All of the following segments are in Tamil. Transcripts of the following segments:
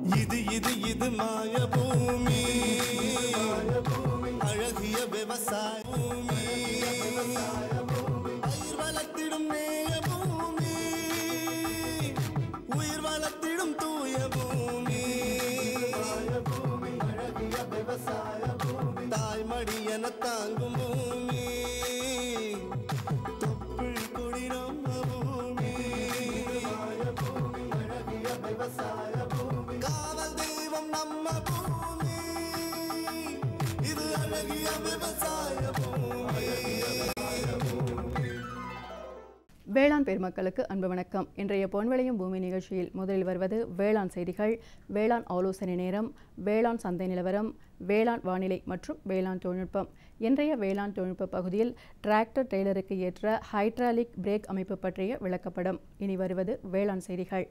இது இது இது மாய பூமி அழகிய விவசாய பூமி பயிர் வளர்த்திடும் நேய பூமி உயிர் வளர்த்திடும் தூய பூமி அழகிய விவசாய பூமி தாய்மடி என தாங்கும் பூமி தொப்புள் கொடி நம்ம பூமி அழகிய விவசாய பூமி காவல் தெய்வம் நம்ம பூமி இது அழகிய விவசாய பூமி வேளாண் பெருமக்களுக்கு அன்பு வணக்கம் இன்றைய பொன்விளையும் பூமி நிகழ்ச்சியில் முதலில் வருவது வேளாண் செய்திகள் வேளாண் ஆலோசனை நேரம் வேளாண் சந்தை நிலவரம் வேளாண் வானிலை மற்றும் வேளாண் தொழில்நுட்பம் இன்றைய வேளாண் தொழில்நுட்ப பகுதியில் டிராக்டர் டெய்லருக்கு ஏற்ற ஹைட்ராலிக் பிரேக் அமைப்பு பற்றிய விளக்கப்படம் இனி வருவது வேளாண் செய்திகள்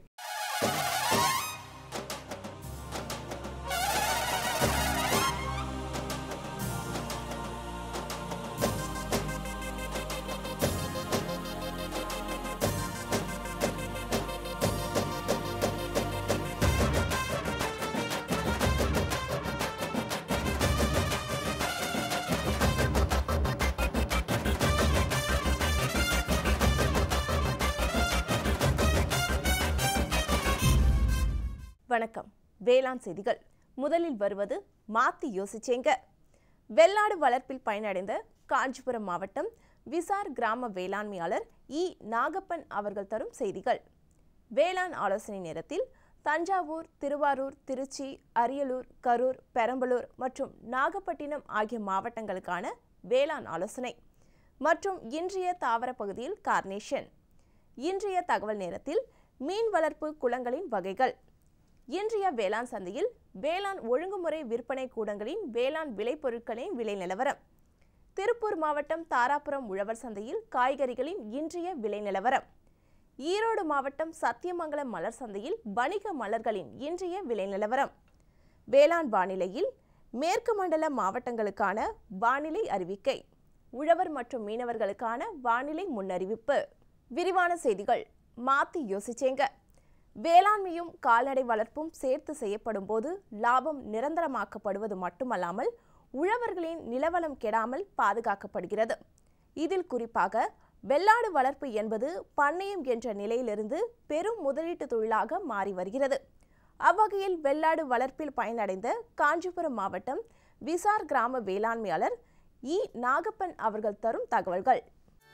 வணக்கம் வேளாண் செய்திகள் முதலில் வருவது மாத்தி யோசிச்சேங்க வெள்ளாடு வளர்ப்பில் பயனடைந்த காஞ்சிபுரம் மாவட்டம் விசார் கிராம வேளாண்மையாளர் இ நாகப்பன் அவர்கள் தரும் செய்திகள் வேளாண் ஆலோசனை நேரத்தில் தஞ்சாவூர் திருவாரூர் திருச்சி அரியலூர் கரூர் பெரம்பலூர் மற்றும் நாகப்பட்டினம் ஆகிய மாவட்டங்களுக்கான வேளாண் ஆலோசனை மற்றும் இன்றைய தாவர பகுதியில் கார்னேஷன் இன்றைய தகவல் நேரத்தில் மீன் வளர்ப்பு குளங்களின் வகைகள் இன்றைய வேளாண் சந்தையில் வேளாண் ஒழுங்குமுறை விற்பனை கூடங்களின் வேளாண் விளைபொருட்களின் விலை நிலவரம் திருப்பூர் மாவட்டம் தாராபுரம் உழவர் சந்தையில் காய்கறிகளின் இன்றைய விலை நிலவரம் ஈரோடு மாவட்டம் சத்தியமங்கலம் மலர் சந்தையில் வணிக மலர்களின் இன்றைய விலை நிலவரம் வேளாண் வானிலையில் மேற்கு மண்டல மாவட்டங்களுக்கான வானிலை அறிவிக்கை உழவர் மற்றும் மீனவர்களுக்கான வானிலை முன்னறிவிப்பு விரிவான செய்திகள் மாத்தி யோசிச்சேங்க வேளாண்மையும் கால்நடை வளர்ப்பும் சேர்த்து செய்யப்படும் போது லாபம் நிரந்தரமாக்கப்படுவது மட்டுமல்லாமல் உழவர்களின் நிலவளம் கெடாமல் பாதுகாக்கப்படுகிறது இதில் குறிப்பாக வெள்ளாடு வளர்ப்பு என்பது பண்ணையம் என்ற நிலையிலிருந்து பெரும் முதலீட்டு தொழிலாக மாறி வருகிறது அவ்வகையில் வெள்ளாடு வளர்ப்பில் பயனடைந்த காஞ்சிபுரம் மாவட்டம் விசார் கிராம வேளாண்மையாளர் இ நாகப்பன் அவர்கள் தரும் தகவல்கள்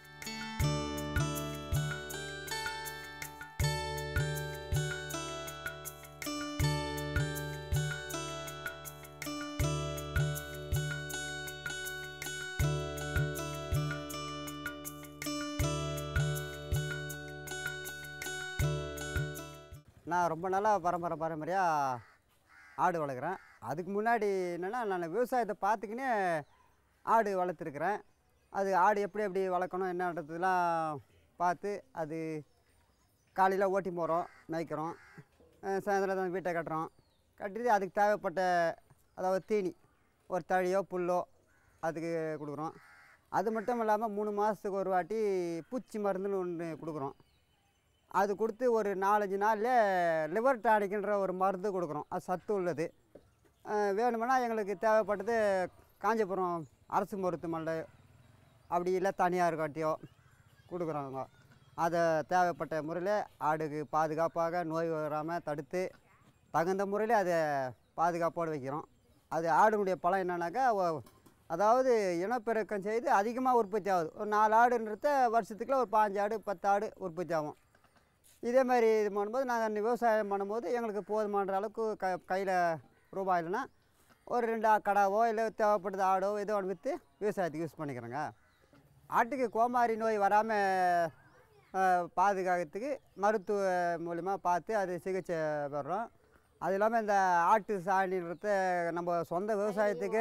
நான் ரொம்ப நாளாக பரம்பரை பரம்பரையாக ஆடு வளர்க்குறேன் அதுக்கு முன்னாடி என்னென்னா நான் விவசாயத்தை பார்த்துக்கினே ஆடு வளர்த்துருக்குறேன் அது ஆடு எப்படி எப்படி வளர்க்கணும் என்னன்றதுலாம் பார்த்து அது காலையில் ஓட்டி போகிறோம் மேய்க்கிறோம் அஹ் சாயந்தரம் தான் வீட்டை கட்டுறோம் கட்டிட்டு அதுக்கு தேவைப்பட்ட அதாவது தீனி ஒரு தழியோ புல்லோ அதுக்கு கொடுக்குறோம் அது மட்டும் இல்லாமல் மூணு மாதத்துக்கு ஒரு வாட்டி பூச்சி மருந்துன்னு ஒன்று கொடுக்குறோம் அது கொடுத்து ஒரு நாலஞ்சு நாளில் லிவர் டானிக்ன்ற ஒரு மருந்து கொடுக்குறோம் அது சத்து உள்ளது அஹ் வேணுமென்னா எங்களுக்கு தேவைப்பட்டது காஞ்சிபுரம் அரசு மருத்துவமனை அப்படி இல்லை தனியார் காட்டியோ கொடுக்குறாங்க அதை தேவைப்பட்ட முறையில் ஆடுக்கு பாதுகாப்பாக நோய் வராமல் தடுத்து தகுந்த முறையில் அதை பாதுகாப்போடு வைக்கிறோம் அது ஆடுனுடைய பலம் என்னன்னாக்கா ஒ- அதாவது இனப்பெருக்கம் செய்து அதிகமாக உற்பத்தி ஆகுது ஒரு நாலு ஆடுன்றத வருஷத்துக்குள்ள ஒரு பாஞ்சு ஆடு பத்து ஆடு உற்பத்தி ஆகும் இதே மாதிரி இது பண்ணும்போது நாங்கள் விவசாயம் பண்ணும்போது எங்களுக்கு போதுமான அளவுக்கு க கையில் ரூபாய் இல்லைன்னா ஒரு ரெண்டு ஆ- கடாவோ இல்லை தேவைப்படுது ஆடோ ஏதோ ஒன்று விற்று விவசாயத்துக்கு யூஸ் பண்ணிக்கிறோங்க ஆட்டுக்கு கோமாரி நோய் வராமல் பாதுகாக்கிறதுக்கு மருத்துவ மூலிமா பார்த்து அது சிகிச்சை பெறுறோம் அது இல்லாமல் இந்த ஆட்டு சாணின்றத நம்ம சொந்த விவசாயத்துக்கு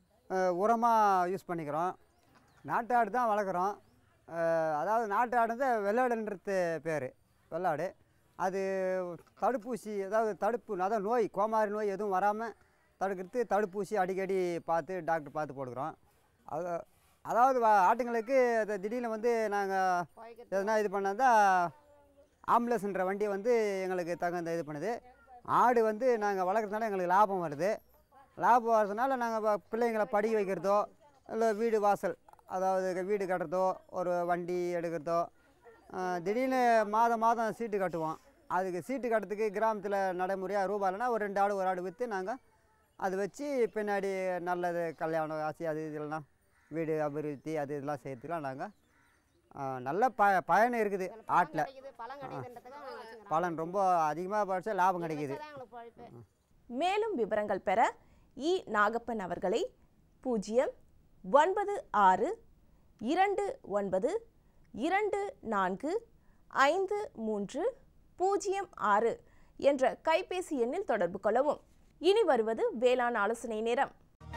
உரமாக யூஸ் பண்ணிக்கிறோம் நாட்டு ஆடு தான் வளர்க்குறோம் அஹ் அதாவது நாட்டு ஆடு தான் வெள்ளாடுன்றது பேர் வெள்ளாடு அது தடுப்பூசி அதாவது தடுப்பு அதாவது நோய் கோமாரி நோய் எதுவும் வராமல் தடுக்கிறதுக்கு தடுப்பூசி அடிக்கடி பார்த்து டாக்டர் பார்த்து போடுக்கிறோம் அது அதாவது வ- ஆட்டுங்களுக்கு அது திடீர்னு வந்து நாங்கள் எதனா இது பண்ணால் தான் ஆம்புலன்ஸ்ன்ற வண்டி வந்து எங்களுக்கு தகுந்த இது பண்ணுது ஆடு வந்து நாங்கள் வளர்க்குறதுனால எங்களுக்கு லாபம் வருது லாபம் வர்றதுனால நாங்கள் பிள்ளைங்களை படிக்க வைக்கிறதோ இல்லை வீடு வாசல் அதாவது வீடு கட்டுறதோ ஒரு வண்டி எடுக்கிறதோ ஆஹ், திடீர்னு மாதம் மாதம் சீட்டு கட்டுவோம் அதுக்கு சீட்டு கட்டுறதுக்கு கிராமத்தில் நடைமுறையாக ரூபா இல்லைன்னா ஒரு ரெண்டு ஆடு ஒரு ஆடு விற்று நாங்கள் அது வச்சு பின்னாடி நல்லது கல்யாணம் ஆசி அது இதெல்லாம் வீடு அபிவிருத்தி அது இதெல்லாம் செய்யறதுக்குலாம் நாங்கள் நல்ல ப பயன் இருக்குது ஆட்டில் பழம் கிடைக்குதுன்றதுக்காக நாங்கள் வச்சுக்கிறோம் பலன் ரொம்ப அதிகமாக படிச்சா லாபம் கிடைக்குது தான் எங்களுக்கு பழப்பு மேலும் விவரங்கள் பெற இ நாகப்பன் அவர்களை பூஜ்ஜியம் ஒன்பது ஆறு இரண்டு ஒன்பது இரண்டு நான்கு ஐந்து மூன்று பூஜ்ஜியம் ஆறு என்ற கைபேசி எண்ணில் தொடர்பு கொள்ளவும் இனி வருவது வேளாண் ஆலோசனை நேரம்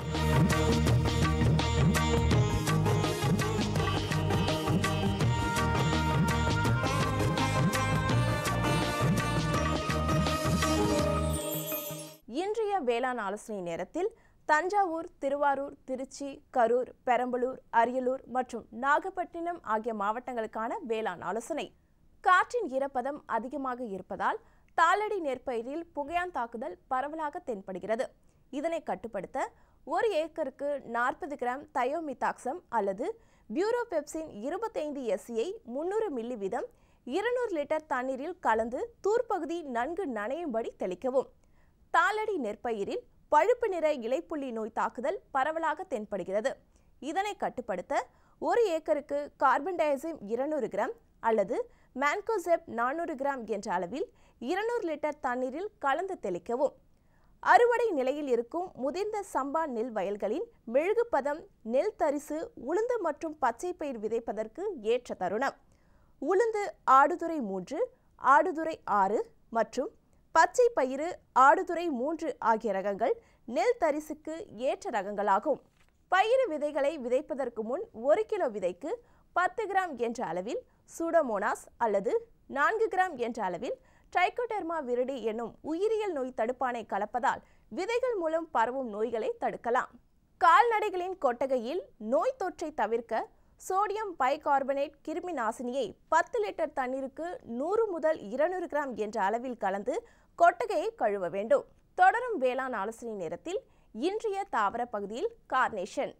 இன்றைய வேளாண் ஆலோசனை நேரத்தில் தஞ்சாவூர் திருவாரூர் திருச்சி கரூர் பெரம்பலூர் அரியலூர் மற்றும் நாகப்பட்டினம் ஆகிய மாவட்டங்களுக்கான வேளாண் ஆலோசனை காற்றின் ஈரப்பதம் அதிகமாக இருப்பதால் தாளடி நெற்பயிரில் புகையான் தாக்குதல் பரவலாக தென்படுகிறது இதனை கட்டுப்படுத்த ஒரு ஏக்கருக்கு நாற்பது கிராம் தயோமிதாக்சம் அல்லது பியூரோபெப்சின் இருபத்தைந்து எஸ்சியை முன்னூறு மில்லி வீதம் இருநூறு லிட்டர் தண்ணீரில் கலந்து தூர்ப்பகுதி நன்கு நனையும்படி தெளிக்கவும் தாளடி நெற்பயிரில் பழுப்பு நிற இலைப்புள்ளி நோய் தாக்குதல் பரவலாக தென்படுகிறது இதனை கட்டுப்படுத்த ஒரு ஏக்கருக்கு கார்பன் டை ஆக்சைடு இருநூறு கிராம் அல்லது மேன்கோசெப் நானூறு கிராம் என்ற அளவில் இருநூறு லிட்டர் தண்ணீரில் கலந்து தெளிக்கவும் அறுவடை நிலையில் இருக்கும் முதிர்ந்த சம்பா நெல் வயல்களின் மெழுகுப்பதம் நெல் தரிசு உளுந்து மற்றும் பச்சை பயிர் விதைப்பதற்கு ஏற்ற தருணம் உளுந்து ஆடுதுறை மூன்று ஆடுதுறை ஆறு மற்றும் பச்சை பயிறு ஆடுதுறை மூன்று ஆகிய ரகங்கள் நெல் தரிசுக்கு ஏற்ற ரகங்களாகும் பயிறு விதைகளை விதைப்பதற்கு முன் ஒரு கிலோ விதைக்கு பத்து கிராம் என்ற அளவில் சூடோமோனாஸ் அல்லது நான்கு கிராம் என்ற அளவில் ட்ரைகோடெர்மா விரிடி என்னும் உயிரியல் நோய் தடுப்பானை கலப்பதால் விதைகள் மூலம் பரவும் நோய்களை தடுக்கலாம் கால்நடைகளின் கொட்டகையில் நோய் தொற்றை தவிர்க்க சோடியம் பைகார்பனேட் கிருமி நாசினியை பத்து லிட்டர் தண்ணீருக்கு நூறு முதல் இருநூறு கிராம் என்ற அளவில் கலந்து கொட்டகையை கழுவ வேண்டும் தொடரும் வேளாண் ஆலோசனை நேரத்தில் இன்றைய தாவர பகுதியில் கார்னேஷன்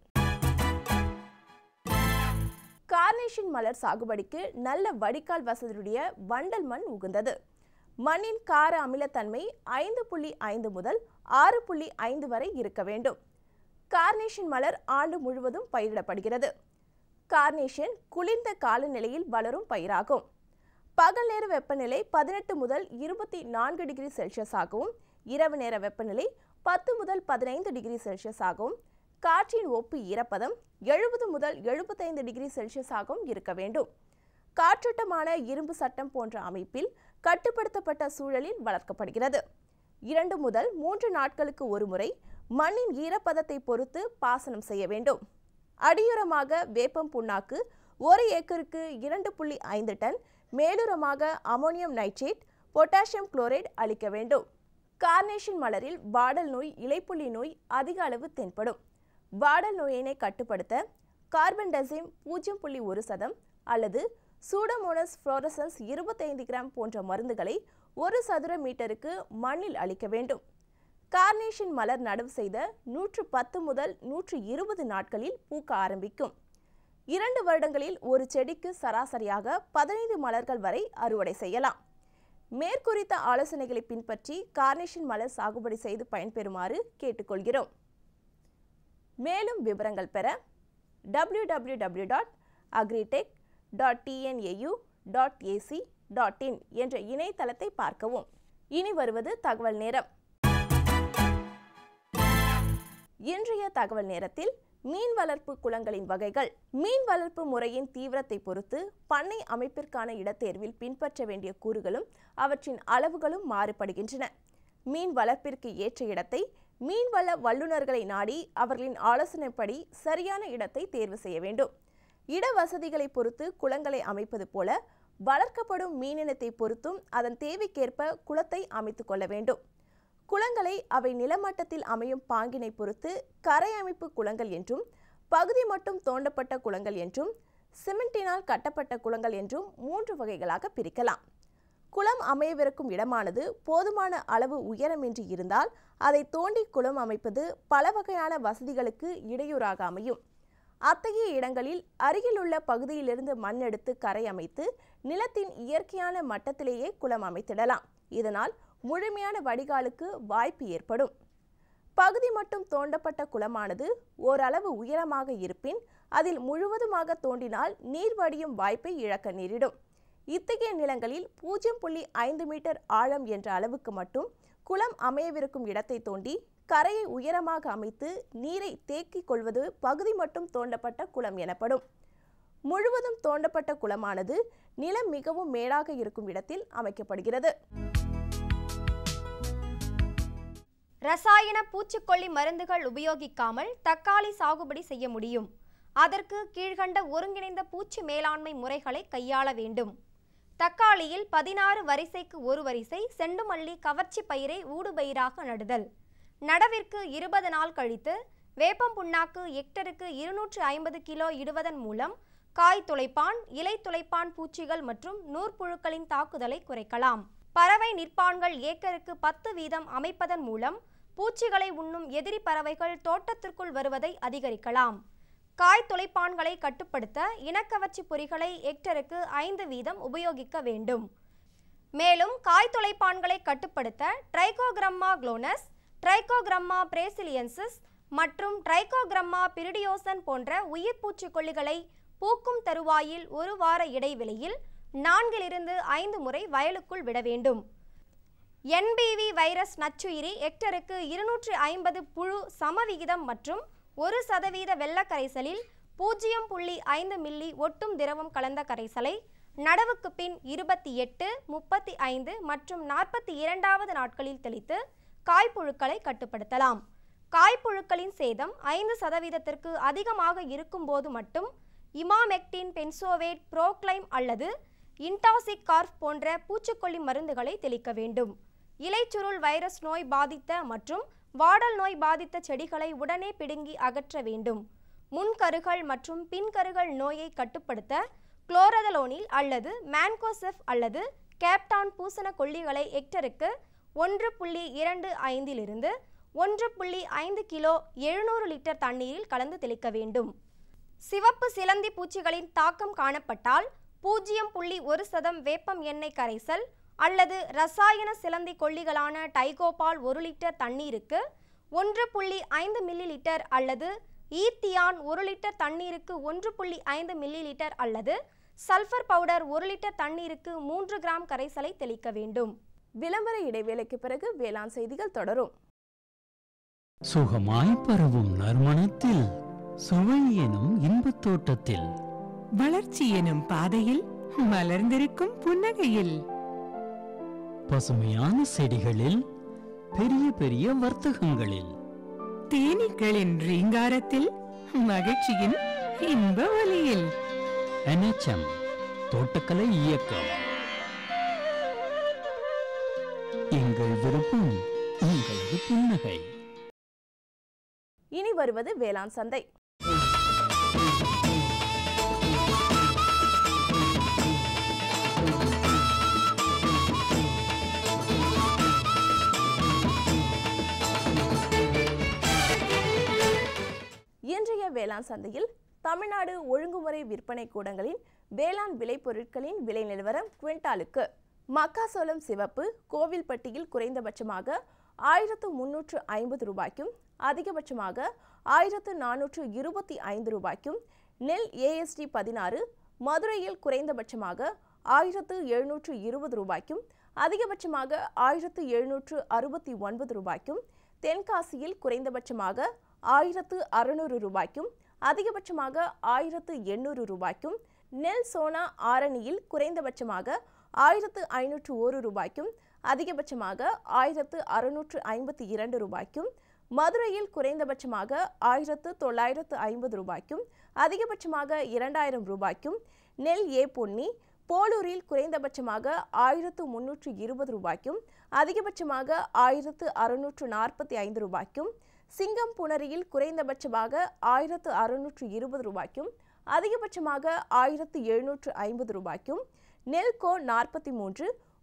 கார்னேஷன் மலர் சாகுபடிக்கு நல்ல வடிகால் வசதியுடைய வண்டல் மண் உகந்தது மண்ணின் கார அமிலத்தன்மை ஐந்து புள்ளி ஐந்து முதல் ஆறு புள்ளி ஐந்து வரை இருக்க வேண்டும் கார்னேஷன் மலர் ஆண்டு முழுவதும் பயிரிடப்படுகிறது கார்னேஷன் குளிர்ந்த காலநிலையில் வளரும் பயிராகும் பகல் நேர வெப்பநிலை பதினெட்டு முதல் இருபத்தி நான்கு டிகிரி செல்சியஸ் ஆகவும் இரவு நேர வெப்பநிலை பத்து முதல் பதினைந்து டிகிரி செல்சியஸ் ஆகவும் காற்றின் ஒப்பு ஈரப்பதம் எழுபது முதல் எழுபத்தைந்து டிகிரி செல்சியஸ் ஆகவும் இருக்க வேண்டும் காற்றோட்டமான இரும்பு சட்டம் போன்ற அமைப்பில் கட்டுப்படுத்தப்பட்ட சூழலில் வளர்க்கப்படுகிறது இரண்டு முதல் மூன்று நாட்களுக்கு ஒருமுறை மண்ணின் ஈரப்பதத்தை பொறுத்து பாசனம் செய்ய வேண்டும் அடியுரமாக வேப்பம் புண்ணாக்கு ஒரு ஏக்கருக்கு இரண்டு புள்ளி ஐந்து டன் மேலுரமாக அமோனியம் நைட்ரேட் பொட்டாசியம் குளோரைடு அளிக்க வேண்டும் கார்னேஷன் மலரில் வாடல் நோய் இலைப்புள்ளி நோய் அதிக அளவு தென்படும் வாடல் நோயினை கட்டுப்படுத்த கார்பன் டசிம் பூஜ்ஜியம் புள்ளி ஒரு சதம் அல்லது சூடோமோனஸ் ஃப்ளோரசன்ஸ் இருபத்தைந்து கிராம் போன்ற மருந்துகளை ஒரு சதுர மீட்டருக்கு மண்ணில் அளிக்க வேண்டும் கார்னேஷன் மலர் நடவு செய்த நூற்று பத்து முதல் நூற்று இருபது நாட்களில் பூக்க ஆரம்பிக்கும் இரண்டு வருடங்களில் ஒரு செடிக்கு சராசரியாக பதினைந்து மலர்கள் வரை அறுவடை செய்யலாம் மேற்குறித்த ஆலோசனைகளை பின்பற்றி கார்னேஷன் மலர் சாகுபடி செய்து பயன்பெறுமாறு கேட்டுக்கொள்கிறோம் மேலும் விவரங்கள் பெற W W W dot agritech dot TNAU dot AC dot in என்ற இணையதளத்தை பார்க்கவும் இனி வருவது தகவல் நேரம் இன்றைய தகவல் நேரத்தில் மீன் வளர்ப்பு குளங்களின் வகைகள் மீன் வளர்ப்பு முறையின் தீவிரத்தை பொறுத்து பண்ணை அமைப்பிற்கான இடத்தேர்வில் பின்பற்ற வேண்டிய கூறுகளும் அவற்றின் அளவுகளும் மாறுபடுகின்றன மீன் வளர்ப்பிற்கு ஏற்ற இடத்தை மீன்வள வல்லுநர்களை நாடி அவர்களின் ஆலோசனைப்படி சரியான இடத்தை தேர்வு செய்ய வேண்டும் இட வசதிகளை பொறுத்து குளங்களை அமைப்பது போல வளர்க்கப்படும் மீனினத்தை பொறுத்தும் அதன் தேவைக்கேற்ப குளத்தை அமைத்துக் கொள்ள வேண்டும் குளங்களை அவை நிலமட்டத்தில் அமையும் பாங்கினை பொறுத்து கரை அமைப்பு குளங்கள் என்றும் பகுதி மட்டும் தோண்டப்பட்ட குளங்கள் என்றும் சிமெண்டினால் கட்டப்பட்ட குளங்கள் என்றும் மூன்று வகைகளாக பிரிக்கலாம் குளம் அமையவிருக்கும் இடமானது போதுமான அளவு உயரமின்றி இருந்தால் அதை தோண்டி குளம் அமைப்பது பல வகையான வசதிகளுக்கு இடையூறாக அமையும் அத்தகைய இடங்களில் அருகிலுள்ள பகுதியிலிருந்து மண் எடுத்து கரை அமைத்து நிலத்தின் இயற்கையான மட்டத்திலேயே குளம் அமைத்திடலாம் இதனால் முழுமையான வடிகாலுக்கு வாய்ப்பு ஏற்படும் பகுதி மட்டும் தோண்டப்பட்ட குளமானது ஓரளவு உயரமாக இருப்பின் அதில் முழுவதுமாக தோண்டினால் நீர் வடியும் வாய்ப்பை இழக்க நேரிடும் இத்தகைய நிலங்களில் பூஜ்ஜியம் புள்ளி ஐந்து மீட்டர் ஆழம் என்ற அளவுக்கு மட்டும் குளம் அமையவிருக்கும் இடத்தை தோண்டி கரையை உயரமாக அமைத்து நீரை தேக்கிக் கொள்வது பகுதி மட்டும் தோண்டப்பட்ட குளம் எனப்படும் முழுவதும் தோண்டப்பட்ட குளமானது நிலம் மிகவும் மேடாக இருக்கும் இடத்தில் அமைக்கப்படுகிறது ரசாயன பூச்சிக்கொல்லி மருந்துகள் உபயோகிக்காமல் தக்காளி சாகுபடி செய்ய முடியும் அதற்கு கீழ்கண்ட ஒருங்கிணைந்த பூச்சி மேலாண்மை முறைகளை கையாள வேண்டும் தக்காளியில் பதினாறு வரிசைக்கு ஒரு வரிசை செண்டுமல்லி கவர்ச்சி பயிரை ஊடுபயிராக நடுதல் நடவிற்கு இருபது நாள் கழித்து வேப்பம் புண்ணாக்கு ஹெக்டருக்கு இருநூற்று ஐம்பது கிலோ இடுவதன் மூலம் காய் துளைப்பான் இலை துளைப்பான் பூச்சிகள் மற்றும் நூற்புழுக்களின் தாக்குதலை குறைக்கலாம் பறவை நிற்பான்கள் ஏக்கருக்கு பத்து வீதம் அமைப்பதன் மூலம் பூச்சிகளை உண்ணும் எதிரி பறவைகள் தோட்டத்திற்குள் வருவதை அதிகரிக்கலாம் காய் துளைப்பான்களை கட்டுப்படுத்த இனக்கவர்ச்சி பொறிகளை ஹெக்டருக்கு ஐந்து வீதம் உபயோகிக்க வேண்டும் மேலும் காய் துளைப்பான்களை கட்டுப்படுத்த ட்ரைகோகிரம்மா குளோனஸ் ட்ரைகோகிரம்மா பிரேசிலியன்சிஸ் மற்றும் ட்ரைகோகிரம்மா பிரிடியோசன் போன்ற உயிர் பூச்சிக்கொல்லிகளை பூக்கும் தருவாயில் ஒரு வார இடைவெளியில் நான்கிலிருந்து ஐந்து முறை வயலுக்குள் விட வேண்டும் என்பிவி வைரஸ் நச்சுயிரி ஹெக்டருக்கு இருநூற்று ஐம்பது புழு சமவிகிதம் மற்றும் ஒரு சதவீத வெள்ள கரைசலில் பூஜ்ஜியம் புள்ளி ஐந்து மில்லி ஒட்டும் திரவம் கலந்த கரைசலை நடவுக்கு பின் இருபத்தி எட்டு முப்பத்தி ஐந்து மற்றும் நாற்பத்தி இரண்டாவது நாட்களில் தெளித்து காய்ப்புழுக்களை கட்டுப்படுத்தலாம் காய்ப்புழுக்களின் சேதம் ஐந்து சதவீதத்திற்கு அதிகமாக இருக்கும்போது மட்டும் இமாமெக்டின் பென்சோவேட் புரோக்ளைம் அல்லது இன்டாசிக் கார்ப் போன்ற பூச்சிக்கொல்லி மருந்துகளை தெளிக்க வேண்டும் இலைச்சுருள் வைரஸ் நோய் பாதித்த மற்றும் வாடல் நோய் பாதித்த செடிகளை உடனே பிடுங்கி அகற்ற வேண்டும் முன்கருகள் மற்றும் பின்கருகள் நோயை கட்டுப்படுத்த குளோரதலோனில் அல்லது மேன்கோசெஃப் அல்லது கேப்டான் பூசண கொல்லிகளை ஹெக்டருக்கு ஒன்று புள்ளி இரண்டு ஐந்திலிருந்து ஒன்று புள்ளி ஐந்து கிலோ எழுநூறு லிட்டர் தண்ணீரில் கலந்து தெளிக்க வேண்டும் சிவப்பு சிலந்தி பூச்சிகளின் தாக்கம் காணப்பட்டால் பூஜ்ஜியம் புள்ளி ஒரு சதம் வேப்பம் எண்ணெய் கரைசல் அல்லது ரசாயன சிலந்தி கொல்லிகளான டைகோபால் ஒரு லிட்டர் தண்ணீருக்கு ஒன்று புள்ளி ஐந்து மில்லி லிட்டர் அல்லது ஈத்தியான் ஒரு லிட்டர் தண்ணீருக்கு ஒன்று புள்ளி ஐந்து மில்லி லிட்டர் அல்லது சல்ஃபர் பவுடர் ஒரு லிட்டர் தண்ணீருக்கு மூன்று கிராம் கரைசலை தெளிக்க வேண்டும் விளம்பர இடைவேளைக்கு பிறகு வேளாண் செய்திகள் தொடரும் சுகமாய் பரவும் நறுமணத்தில் சுவை எனும் இன்பத் தோட்டத்தில் வளர்ச்சி எனும் பாதையில் மலர்ந்திருக்கும் புன்னகையில் பசுமையான செடிகளில் பெரிய பெரிய வர்த்தகங்களில் தேனீக்களின் ரீங்காரத்தில் மகிழ்ச்சியின் இன்ப ஒலியில் NHM தோட்டக்கலை இயக்கம் எங்கள் விருப்பம் உங்களது புன்னகை இனி வருவது வேளாண் சந்தை இன்றைய வேளாண் சந்தையில் தமிழ்நாடு ஒழுங்குமுறை விற்பனை கூடங்களின் வேளாண் விளைபொருட்களின் விலை நிலவரம் குவிண்டாலுக்கு மக்காசோளம் சிவப்பு கோவில்பட்டியில் குறைந்தபட்சமாக ஆயிரத்து முன்னூற்று ஐம்பது ரூபாய்க்கும் அதிகபட்சமாக ஆயிரத்து நானூற்று இருபத்தி ஐந்து ரூபாய்க்கும் நெல் ஏஎஸ்டி பதினாறு மதுரையில் குறைந்தபட்சமாக ஆயிரத்து எழுநூற்று இருபது ரூபாய்க்கும் அதிகபட்சமாக ஆயிரத்து எழுநூற்று அறுபத்தி ஒன்பது ரூபாய்க்கும் தென்காசியில் குறைந்தபட்சமாக ஆயிரத்து அறுநூறு ரூபாய்க்கும் அதிகபட்சமாக ஆயிரத்து எண்ணூறு ரூபாய்க்கும் நெல் சோனா ஆரணியில் குறைந்தபட்சமாக ஆயிரத்து ஐநூற்று ஒரு ரூபாய்க்கும் அதிகபட்சமாக ஆயிரத்து அறுநூற்று ஐம்பத்தி இரண்டு ரூபாய்க்கும் மதுரையில் குறைந்தபட்சமாக ஆயிரத்து தொள்ளாயிரத்து ஐம்பது ரூபாய்க்கும் அதிகபட்சமாக இரண்டாயிரம் ரூபாய்க்கும் நெல் ஏ பொன்னி போலூரில் குறைந்தபட்சமாக ஆயிரத்து முன்னூற்று இருபது ரூபாய்க்கும் அதிகபட்சமாக ஆயிரத்து அறுநூற்று நாற்பத்தி ஐந்து ரூபாய்க்கும் சிங்கம் புணரியில் குறைந்தபட்சமாக ஆயிரத்து அறுநூற்று இருபது ரூபாய்க்கும் அதிகபட்சமாக ஆயிரத்து எழுநூற்று ஐம்பது ரூபாய்க்கும் நெல்கோ நாற்பத்தி மூன்று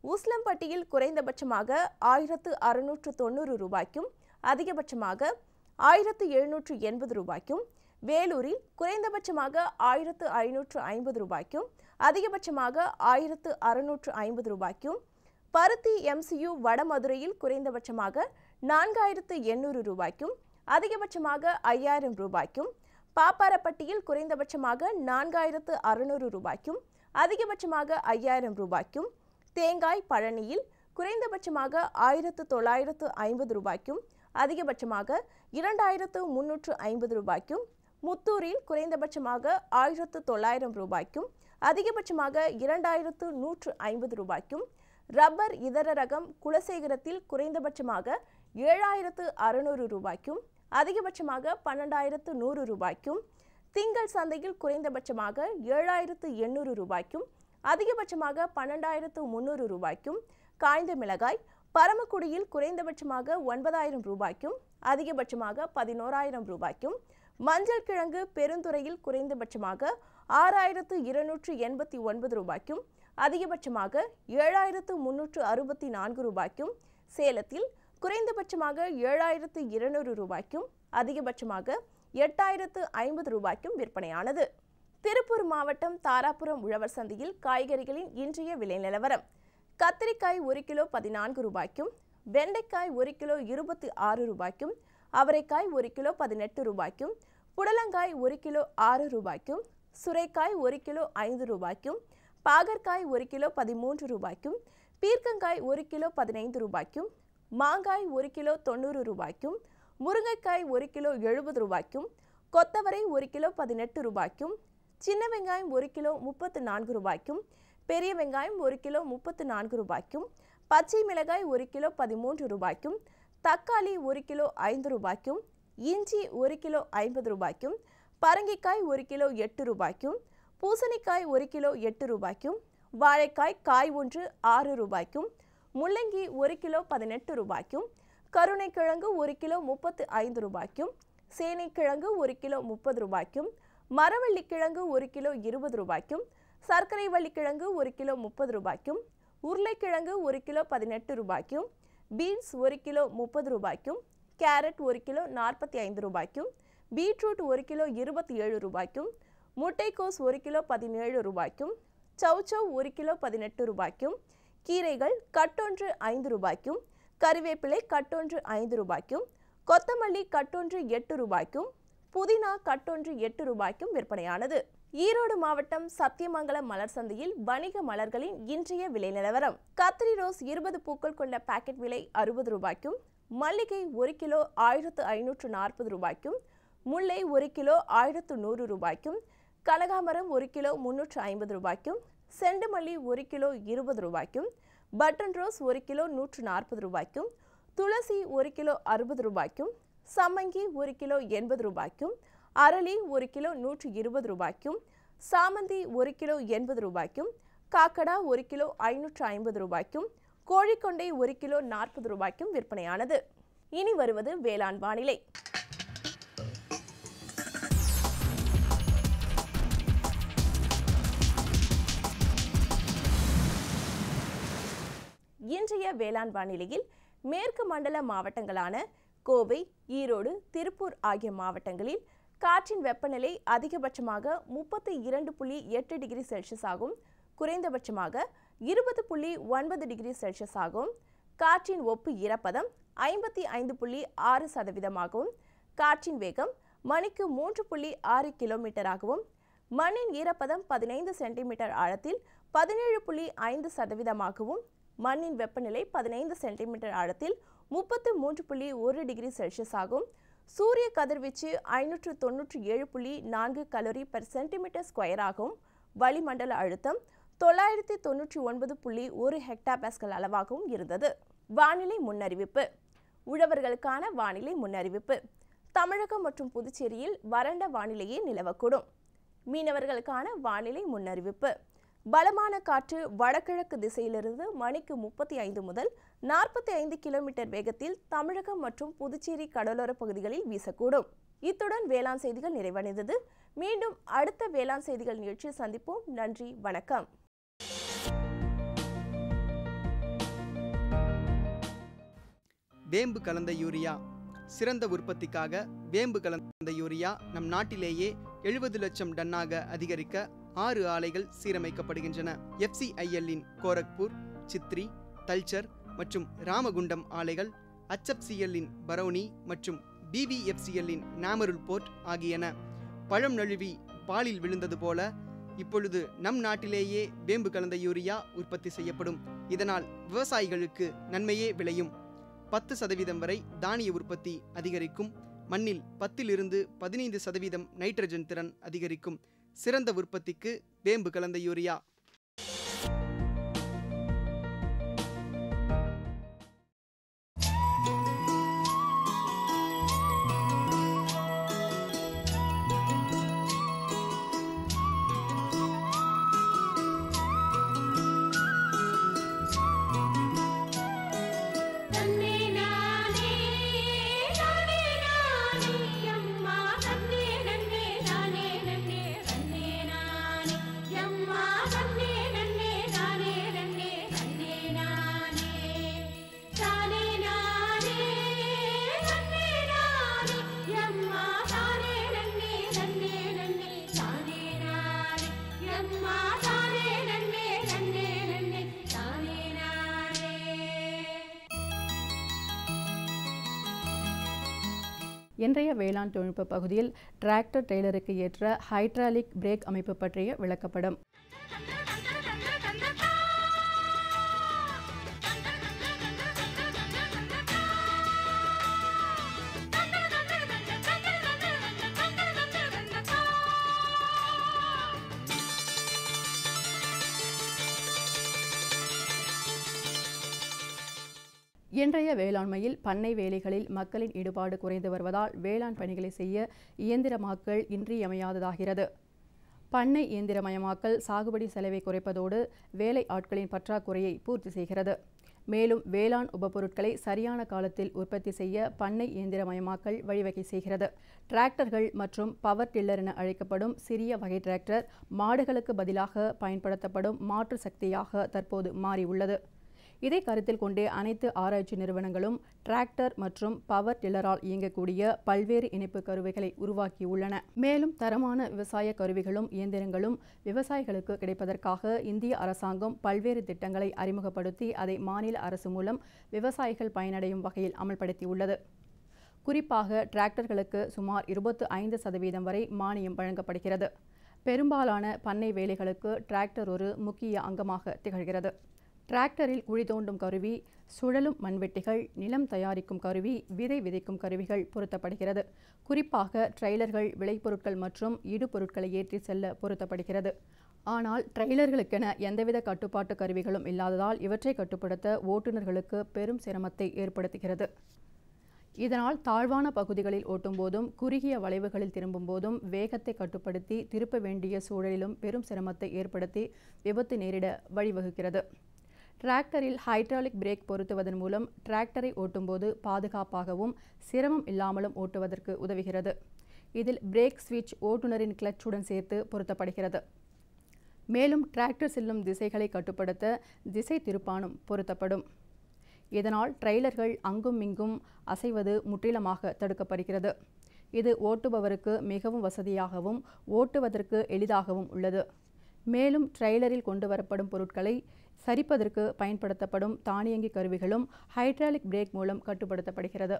உஸ்லம்பட்டியில் குறைந்தபட்சமாக ஆயிரத்து அறுநூற்று தொண்ணூறு ரூபாய்க்கும் அதிகபட்சமாக ஆயிரத்து எழுநூற்று எண்பது ரூபாய்க்கும் வேலூரில் குறைந்தபட்சமாக ஆயிரத்து ஐநூற்று ஐம்பது ரூபாய்க்கும் அதிகபட்சமாக ஆயிரத்து அறுநூற்று ஐம்பது ரூபாய்க்கும் பருத்தி எம்சியு வடமதுரையில் குறைந்தபட்சமாக நான்காயிரத்து எண்ணூறு ரூபாய்க்கும் அதிகபட்சமாக ஐயாயிரம் ரூபாய்க்கும் பாப்பாரப்பட்டியில் குறைந்தபட்சமாக நான்காயிரத்து அறுநூறு ரூபாய்க்கும் அதிகபட்சமாக ஐயாயிரம் ரூபாய்க்கும் தேங்காய் பழனியில் குறைந்தபட்சமாக ஆயிரத்து தொள்ளாயிரத்து ஐம்பது ரூபாய்க்கும் அதிகபட்சமாக இரண்டாயிரத்து முன்னூற்று ஐம்பது ரூபாய்க்கும் முத்தூரில் குறைந்தபட்சமாக ஆயிரத்து தொள்ளாயிரம் ரூபாய்க்கும் அதிகபட்சமாக இரண்டாயிரத்து நூற்று ஐம்பது ரூபாய்க்கும் ரப்பர் இதர ரகம் குலசேகரத்தில் குறைந்தபட்சமாக ஏழாயிரத்து அறுநூறு ரூபாய்க்கும் அதிகபட்சமாக பன்னெண்டாயிரத்து நூறு ரூபாய்க்கும் திங்கள் சந்தையில் குறைந்தபட்சமாக ஏழாயிரத்து எண்ணூறு ரூபாய்க்கும் அதிகபட்சமாக பன்னெண்டாயிரத்து முந்நூறு ரூபாய்க்கும் காய்ந்த மிளகாய் பரமக்குடியில் குறைந்தபட்சமாக ஒன்பதாயிரம் ரூபாய்க்கும் அதிகபட்சமாக பதினோராயிரம் ரூபாய்க்கும் மஞ்சள் கிழங்கு பெருந்துறையில் குறைந்தபட்சமாக ஆறாயிரத்து இருநூற்று எண்பத்தி ஒன்பது ரூபாய்க்கும் அதிகபட்சமாக ஏழாயிரத்து முன்னூற்று அறுபத்தி நான்கு ரூபாய்க்கும் சேலத்தில் குறைந்தபட்சமாக ஏழாயிரத்து இருநூறு ரூபாய்க்கும் அதிகபட்சமாக எட்டாயிரத்து ஐம்பது ரூபாய்க்கும் விற்பனையானது திருப்பூர் மாவட்டம் தாராபுரம் உழவர் சந்தையில் காய்கறிகளின் இன்றைய விலை நிலவரம் கத்திரிக்காய் ஒரு கிலோ பதினான்கு ரூபாய்க்கும் வெண்டைக்காய் ஒரு கிலோ இருபத்தி ஆறு ரூபாய்க்கும் அவரைக்காய் ஒரு கிலோ பதினெட்டு ரூபாய்க்கும் புடலங்காய் ஒரு கிலோ ஆறு ரூபாய்க்கும் சுரைக்காய் ஒரு கிலோ ஐந்து ரூபாய்க்கும் பாகற்காய் ஒரு கிலோ பதிமூன்று ரூபாய்க்கும் பீர்க்கங்காய் ஒரு கிலோ பதினைந்து ரூபாய்க்கும் மாங்காய் ஒரு கிலோ தொண்ணூறு ரூபாய்க்கும் முருங்கைக்காய் ஒரு கிலோ எழுபது ரூபாய்க்கும் கொத்தவரை ஒரு கிலோ பதினெட்டு ரூபாய்க்கும் சின்ன வெங்காயம் ஒரு கிலோ முப்பத்து நான்கு ரூபாய்க்கும் பெரிய வெங்காயம் ஒரு கிலோ முப்பத்து நான்கு ரூபாய்க்கும் பச்சை மிளகாய் ஒரு கிலோ பதிமூன்று ரூபாய்க்கும் தக்காளி ஒரு கிலோ ஐந்து ரூபாய்க்கும் இஞ்சி ஒரு கிலோ ஐம்பது ரூபாய்க்கும் பரங்கிக்காய் ஒரு கிலோ எட்டு ரூபாய்க்கும் பூசணிக்காய் ஒரு கிலோ எட்டு ரூபாய்க்கும் வாழைக்காய் காய் ஒன்று ஆறு ரூபாய்க்கும் முள்ளங்கி ஒரு கிலோ பதினெட்டு ரூபாய்க்கும் கருணைக்கிழங்கு ஒரு கிலோ முப்பத்து ஐந்து ரூபாய்க்கும் சேனைக்கிழங்கு ஒரு கிலோ முப்பது ரூபாய்க்கும் மரவள்ளிக்கிழங்கு ஒரு கிலோ இருபது ரூபாய்க்கும் சர்க்கரை வள்ளிக்கிழங்கு ஒரு கிலோ முப்பது ரூபாய்க்கும் உருளைக்கிழங்கு ஒரு கிலோ பதினெட்டு ரூபாய்க்கும் பீன்ஸ் ஒரு கிலோ முப்பது ரூபாய்க்கும் கேரட் ஒரு கிலோ நாற்பத்தி ஐந்து ரூபாய்க்கும் பீட்ரூட் ஒரு கிலோ இருபத்தி ஏழு ரூபாய்க்கும் முட்டைக்கோஸ் ஒரு கிலோ பதினேழு ரூபாய்க்கும் சௌச்சவ் ஒரு கிலோ பதினெட்டு ரூபாய்க்கும் கீரைகள் கட்டொன்று ஐந்து ரூபாய்க்கும் கறிவேப்பிலை கட்டொன்று ஐந்து ரூபாய்க்கும் கொத்தமல்லி கட்டொன்று எட்டு ரூபாய்க்கும் புதினா கட்டொன்று எட்டு ரூபாய்க்கும் விற்பனையானது ஈரோடு மாவட்டம் சத்தியமங்கலம் மலர் சந்தையில் வணிக மலர்களின் இன்றைய விலை நிலவரம் கத்திரி ரோஸ் இருபது பூக்கள் கொண்ட பாக்கெட் விலை அறுபது ரூபாய்க்கும் மல்லிகை ஒரு கிலோ ஆயிரத்து ஐநூற்று நாற்பது ரூபாய்க்கும் முல்லை ஒரு கிலோ ஆயிரத்து நூறு ரூபாய்க்கும் கனகாமரம் ஒரு கிலோ முன்னூற்று ஐம்பது ரூபாய்க்கும் செண்டுமல்லி ஒரு கிலோ இருபது ரூபாய்க்கும் பட்டன் ரோஸ் ஒரு கிலோ நூற்று நாற்பது ரூபாய்க்கும் துளசி ஒரு கிலோ அறுபது ரூபாய்க்கும் சம்மங்கி ஒரு கிலோ எண்பது ரூபாய்க்கும் அரளி ஒரு கிலோ நூற்று இருபது ரூபாய்க்கும் சாமந்தி ஒரு கிலோ எண்பது ரூபாய்க்கும் காக்கடா ஒரு கிலோ ஐநூற்று ஐம்பது ரூபாய்க்கும் கோழிக்கொண்டை ஒரு கிலோ நாற்பது ரூபாய்க்கும் விற்பனையானது இனி வருவது வேளாண் வானிலை இன்றைய வேளாண் வானிலையில் மேற்கு மண்டல மாவட்டங்களான கோவை ஈரோடு திருப்பூர் ஆகிய மாவட்டங்களில் காற்றின் வெப்பநிலை அதிகபட்சமாக முப்பத்தி இரண்டு புள்ளி எட்டு டிகிரி செல்சியஸ் ஆகும் குறைந்தபட்சமாக இருபது புள்ளி ஒன்பது டிகிரி செல்சியஸ் ஆகும் காற்றின் ஒப்பு ஈரப்பதம் ஐம்பத்தி ஐந்து புள்ளி ஆறு சதவீதமாகவும் காற்றின் வேகம் மணிக்கு மூன்று புள்ளி ஆறு கிலோமீட்டராகவும் மண்ணின் ஈரப்பதம் பதினைந்து சென்டிமீட்டர் ஆழத்தில் பதினேழு புள்ளி ஐந்து சதவீதமாகவும் மண்ணின் வெப்பநிலை பதினைந்து சென்டிமீட்டர் ஆழத்தில் முப்பத்து மூன்று புள்ளி ஒரு டிகிரி செல்சியஸ் ஆகும் சூரிய கதிர்வீச்சு ஐநூற்று தொன்னூற்றி ஏழு புள்ளி நான்கு கலோரி பெர் சென்டிமீட்டர் ஸ்கொயர் ஆகும் வளிமண்டல அழுத்தம் தொள்ளாயிரத்தி தொன்னூற்றி ஒன்பது புள்ளி ஒரு ஹெக்டா பாஸ்கல் அளவாகவும் இருந்தது வானிலை முன்னறிவிப்பு உழவர்களுக்கான வானிலை முன்னறிவிப்பு தமிழகம் மற்றும் புதுச்சேரியில் வறண்ட வானிலையே நிலவக்கூடும் மீனவர்களுக்கான வானிலை முன்னறிவிப்பு பலமான காற்று வடகிழக்கு திசையிலிருந்து மணிக்கு முப்பத்தி ஐந்து முதல் நாற்பத்தி ஐந்து கிலோமீட்டர் வேகத்தில் தமிழகம் மற்றும் புதுச்சேரி கடலோர பகுதிகளில் வீசக்கூடும் இத்துடன் வேளாண் செய்திகள் நிறைவடைந்தது மீண்டும் அடுத்த வேளாண் செய்திகள் நிகழ்ச்சியில் சந்திப்போம் நன்றி வணக்கம் வேம்பு கலந்த யூரியா சிறந்த உற்பத்திக்காக வேம்பு கலந்த யூரியா நம் நாட்டிலேயே எழுபது லட்சம் டன்னாக அதிகரிக்க ஆறு ஆலைகள் சீரமைக்கப்படுகின்றன எஃப்சிஐஎல்லின் கோரக்பூர் சித்ரி தல்ச்சர் மற்றும் ராமகுண்டம் ஆலைகள் HFCL-இன் பரௌனி மற்றும் பிவிஎஃப்சிஎல்லின் நாமருல் போர்ட் ஆகியன பழம் நழுவி பாலில் விழுந்தது போல இப்பொழுது நம் நாட்டிலேயே வேம்பு கலந்த யூரியா உற்பத்தி செய்யப்படும் இதனால் விவசாயிகளுக்கு நன்மையே விளையும் பத்து சதவீதம் வரை தானிய உற்பத்தி அதிகரிக்கும் மண்ணில் பத்திலிருந்து பதினைந்து சதவீதம் நைட்ரஜன் திறன் அதிகரிக்கும் சிறந்த உற்பத்திக்கு வேம்பு கலந்த யூரியா தன்னே நானே நானே நானே அம்மா தன்னே நன்னே நானே நன்னே தன்னே நானே அம்மா தன்னே நன்னே நானே நன்னே தன்னே நானே தானே நானே தன்னே நானே அம்மா தானே நன்னே தன்னே நன்னே தானே நானே அம்மா தானே நன்னே தன்னே நன்னே தானே நானே இன்றைய வேளாண் தொழில்நுட்ப பகுதியில் டிராக்டர் டெய்லருக்கு ஏற்ற ஹைட்ராலிக் பிரேக் அமைப்பு பற்றிய விளக்கப்படும் இன்றைய வேளாண்மையில் பண்ணை வேலைகளில் மக்களின் ஈடுபாடு குறைந்து வருவதால் வேளாண் பணிகளை செய்ய இயந்திரமாக்கல் இன்றியமையாததாகிறது பண்ணை இயந்திரமயமாக்கல் சாகுபடி செலவை குறைப்பதோடு வேலை ஆட்களின் பற்றாக்குறையை பூர்த்தி செய்கிறது மேலும் வேளாண் உபபொருட்களை சரியான காலத்தில் உற்பத்தி செய்ய பண்ணை இயந்திரமயமாக்கல் வழிவகை செய்கிறது டிராக்டர்கள் மற்றும் பவர் டில்லர் என அழைக்கப்படும் சிறிய வகை டிராக்டர் மாடுகளுக்கு பதிலாக பயன்படுத்தப்படும் மாற்று சக்தியாக தற்போது மாறியுள்ளது இதை கருத்தில் கொண்டே அனைத்து ஆராய்ச்சி நிறுவனங்களும் டிராக்டர் மற்றும் பவர் டில்லரால் இயங்கக்கூடிய பல்வேறு இணைப்பு கருவிகளை உருவாக்கியுள்ளன மேலும் தரமான விவசாய கருவிகளும் இயந்திரங்களும் விவசாயிகளுக்கு கிடைப்பதற்காக இந்திய அரசாங்கம் பல்வேறு திட்டங்களை அறிமுகப்படுத்தி அதை மாநில அரசு மூலம் விவசாயிகள் பயனடையும் வகையில் அமல்படுத்தியுள்ளது குறிப்பாக டிராக்டர்களுக்கு சுமார் இருபத்து ஐந்து சதவீதம் வரை மானியம் வழங்கப்படுகிறது பெரும்பாலான பண்ணை வேலைகளுக்கு டிராக்டர் ஒரு முக்கிய அங்கமாக திகழ்கிறது டிராக்டரில் குழி தோண்டும் கருவி சுழலும் மண்வெட்டிகள் நிலம் தயாரிக்கும் கருவி விதை விதைக்கும் கருவிகள் பொருத்தப்படுகிறது குறிப்பாக ட்ரெய்லர்கள் விளைபொருட்கள் மற்றும் இடுபொருட்களை ஏற்றி செல்ல பொருத்தப்படுகிறது ஆனால் ட்ரெய்லர்களுக்கென எந்தவித கட்டுப்பாட்டு கருவிகளும் இல்லாததால் இவற்றை கட்டுப்படுத்த ஓட்டுநர்களுக்கு பெரும் சிரமத்தை ஏற்படுத்துகிறது இதனால் தாழ்வான பகுதிகளில் ஓட்டும் போதும் குறுகிய வளைவுகளில் திரும்பும் போதும் வேகத்தை கட்டுப்படுத்தி திருப்ப வேண்டிய சூழலிலும் பெரும் சிரமத்தை ஏற்படுத்தி விபத்து நேரிட வழிவகுக்கிறது டிராக்டரில் ஹைட்ராலிக் பிரேக் பொருத்துவதன் மூலம் டிராக்டரை ஓட்டும்போது பாதுகாப்பாகவும் சிரமம் இல்லாமலும் ஓட்டுவதற்கு உதவுகிறது இதில் பிரேக் ஸ்விட்ச் ஓட்டுநரின் கிளச்சுடன் சேர்த்து பொருத்தப்படுகிறது மேலும் டிராக்டர் செல்லும் திசைகளை கட்டுப்படுத்த திசை திருப்பானும் பொருத்தப்படும் இதனால் ட்ரெய்லர்கள் அங்கும் இங்கும் அசைவது முற்றிலுமாக தடுக்கப்படுகிறது இது ஓட்டுபவருக்கு மிகவும் வசதியாகவும் ஓட்டுவதற்கு எளிதாகவும் உள்ளது மேலும் ட்ரெய்லரில் கொண்டு வரப்படும் பொருட்களை சரிப்பதற்கு பயன்படுத்தப்படும் தானியங்கி கருவிகளும் ஹைட்ராலிக் பிரேக் மூலம் கட்டுப்படுத்தப்படுகிறது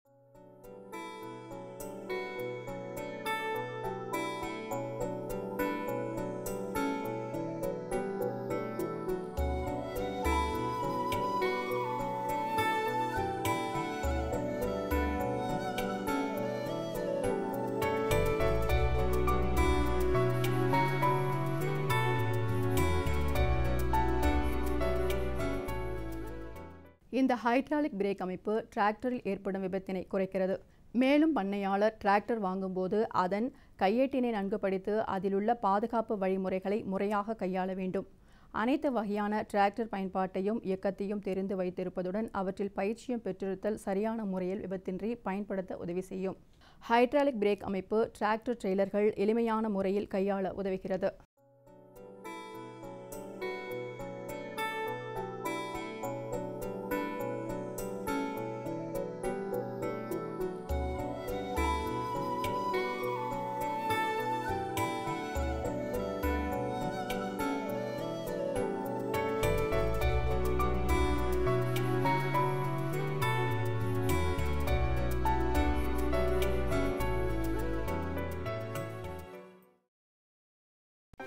இந்த ஹைட்ராலிக் பிரேக் அமைப்பு டிராக்டரில் ஏற்படும் விபத்தினை குறைக்கிறது மேலும் பண்ணையாளர் டிராக்டர் வாங்கும்போது அதன் கையேட்டினை நன்கு படித்து அதிலுள்ள பாதுகாப்பு வழிமுறைகளை முறையாக கையாள வேண்டும் அனைத்து வகையான டிராக்டர் பயன்பாட்டையும் இயக்கத்தையும் தெரிந்து வைத்திருப்பதுடன் அவற்றில் பயிற்சியும் பெற்றிருத்தல் சரியான முறையில் விபத்தின்றி பயன்படுத்த உதவி செய்யும் ஹைட்ராலிக் பிரேக் அமைப்பு டிராக்டர் ட்ரெய்லர்கள் எளிமையான முறையில் கையாள உதவுகிறது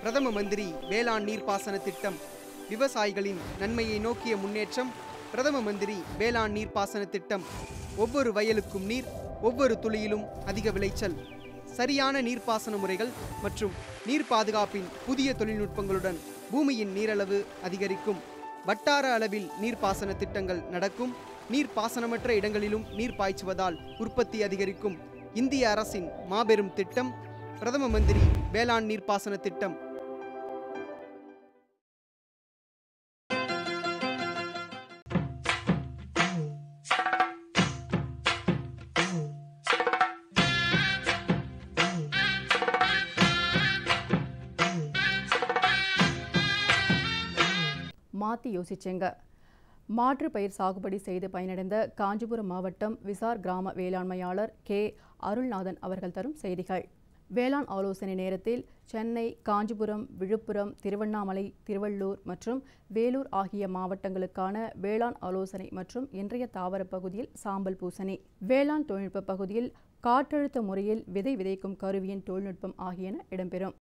பிரதம மந்திரி வேளாண் நீர்ப்பாசன திட்டம் விவசாயிகளின் நன்மையை நோக்கிய முன்னேற்றம் பிரதம மந்திரி வேளாண் நீர்ப்பாசன திட்டம் ஒவ்வொரு வயலுக்கும் நீர் ஒவ்வொரு துளியிலும் அதிக விளைச்சல் சரியான நீர்ப்பாசன முறைகள் மற்றும் நீர் பாதுகாப்பின் புதிய தொழில்நுட்பங்களுடன் பூமியின் நீரளவு அதிகரிக்கும் வட்டார அளவில் நீர்ப்பாசன திட்டங்கள் நடக்கும் நீர்ப்பாசனமற்ற இடங்களிலும் நீர் பாய்ச்சுவதால் உற்பத்தி அதிகரிக்கும் இந்திய அரசின் மாபெரும் திட்டம் பிரதம மந்திரி வேளாண் நீர்ப்பாசன திட்டம் மாற்றி யோசிச்சேங்க மாற்று பயிர் சாகுபடி செய்து பயனடைந்த காஞ்சிபுரம் மாவட்டம் விசார் கிராம வேளாண்மையாளர் கே அருள்நாதன் அவர்கள் தரும் செய்திகள் வேளாண் ஆலோசனை நேரத்தில் சென்னை காஞ்சிபுரம் விழுப்புரம் திருவண்ணாமலை திருவள்ளூர் மற்றும் வேலூர் ஆகிய மாவட்டங்களுக்கான வேளாண் ஆலோசனை மற்றும் இன்றைய தாவர பகுதியில் சாம்பல் பூசணி வேளாண் தொழில்நுட்ப பகுதியில் காற்றழுத்த முறையில் விதை விதைக்கும் கருவியின் தொழில்நுட்பம் ஆகியன இடம்பெறும்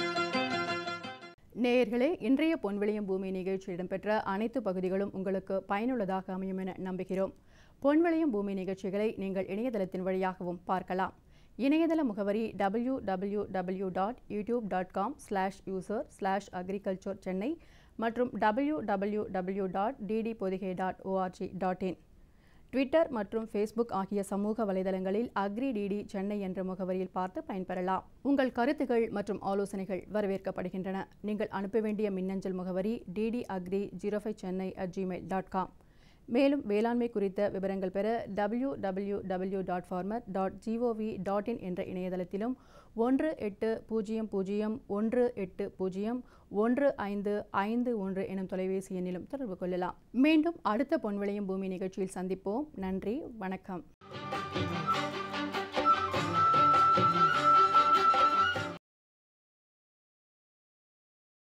நேயர்களே இன்றைய பொன்விளையம் பூமி நிகழ்ச்சியில் இடம்பெற்ற அனைத்து பகுதிகளும் உங்களுக்கு பயனுள்ளதாக அமையும் என நம்புகிறோம் பொன்விளையம் பூமி நிகழ்ச்சிகளை நீங்கள் இணையதளத்தின் வழியாகவும் பார்க்கலாம் இணையதள முகவரி W W W dot YouTube dot com slash user slash agriculture Chennai மற்றும் W W W dot DD Podhigai dot ORG dot in Twitter மற்றும் ஃபேஸ்புக் ஆகிய சமூக வலைதளங்களில் அக்ரி டிடி சென்னை என்ற முகவரியில் பார்த்து பயன்பெறலாம் உங்கள் கருத்துகள் மற்றும் ஆலோசனைகள் வரவேற்கப்படுகின்றன நீங்கள் அனுப்ப வேண்டிய மின்னஞ்சல் முகவரி DD agri zero five Chennai at Gmail dot com மேலும் வேளாண்மை குறித்த விவரங்கள் பெற W W W dot farmer dot GOV dot in என்ற இணையதளத்திலும் ஒன்று எட்டு பூஜ்ஜியம் பூஜ்ஜியம் ஒன்று எட்டு பூஜ்ஜியம் ஒன்று ஐந்து ஐந்து ஒன்று எனும் தொலைபேசி எண்ணிலும் தொடர்பு கொள்ளலாம் மீண்டும் அடுத்த பொன்விளையும் பூமி நிகழ்ச்சியில் சந்திப்போம் நன்றி வணக்கம்